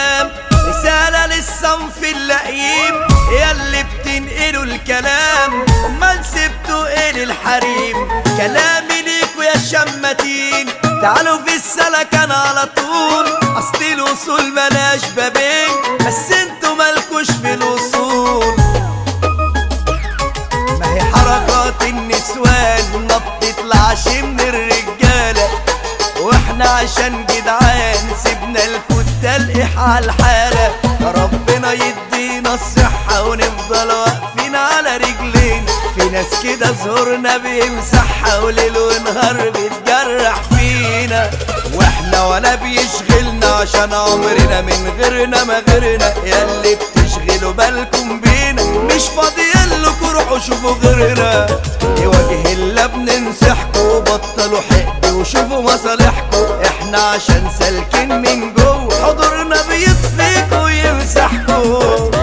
الكلام رسالة للصنف اللئيم ياللي بتنقلوا الكلام امال سبتوا ايه للحريم كلامي ليكوا يا شماتين تعالوا في السلكان على طول اصل الوصول ملاش بابين بس انتوا مالكوش في الوصول ما هي حركات النسوان ما بتطلعش من الرجالة واحنا عشان جدعان سيبنا الكتة الإح على الحالة ربنا يدينا الصحة ونفضل واقفين على رجلين في ناس كده زورنا بيمسحها وليل ونهار بيتجرح فينا واحنا ولا بيشغلنا عشان عمرنا من غيرنا ما غيرنا ياللي بتشغلوا بالكم بينا مش فاضيين لكم روحوا شوفوا غيرنا لوجه الله بننصحكوا بطلوا حقد وشوفوا مصالحكوا احنا عشان سالكين من جوه حضورنا بيطفيكوا ويمسحكوا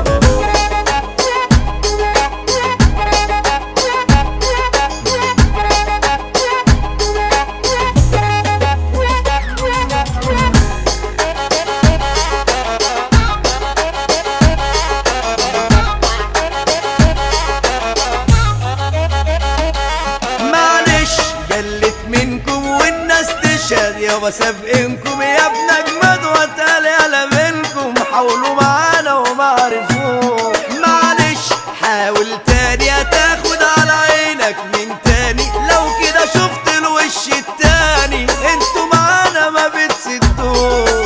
معلش جلت منكم والناس تشهد يابا سابقينكم يا ابن اجمد واتقال يالا منكم حاولوا معانا وما عرفوه معلش حاول تاني هتاخد على عينك من تاني لو كده شفت الوش التاني انتوا معانا ما بتسدوه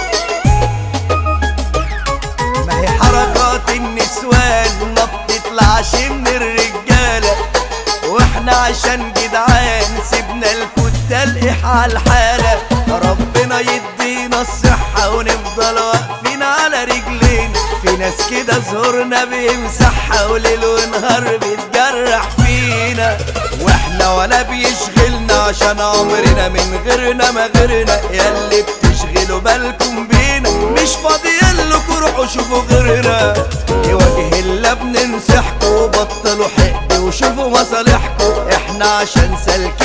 ما هي حركات النسوان ما بتطلعش من الرجالة واحنا عشان جدعان سيبنا الكتة الإح على الحالة ربنا يدينا الصحة ونفضل واقفين على رجلين في ناس كده زورنا بيمسحها وليل ونهار بيتجرح فينا واحنا ولا بيشغلنا عشان عمرنا من غيرنا ما غيرنا ياللي بتشغلوا بالكم بينا مش فاضيين لكم روحوا شوفوا غيرنا لوجه الله بننصحكوا بطلوا حقد وشوفوا مصالحكوا احنا عشان سالكين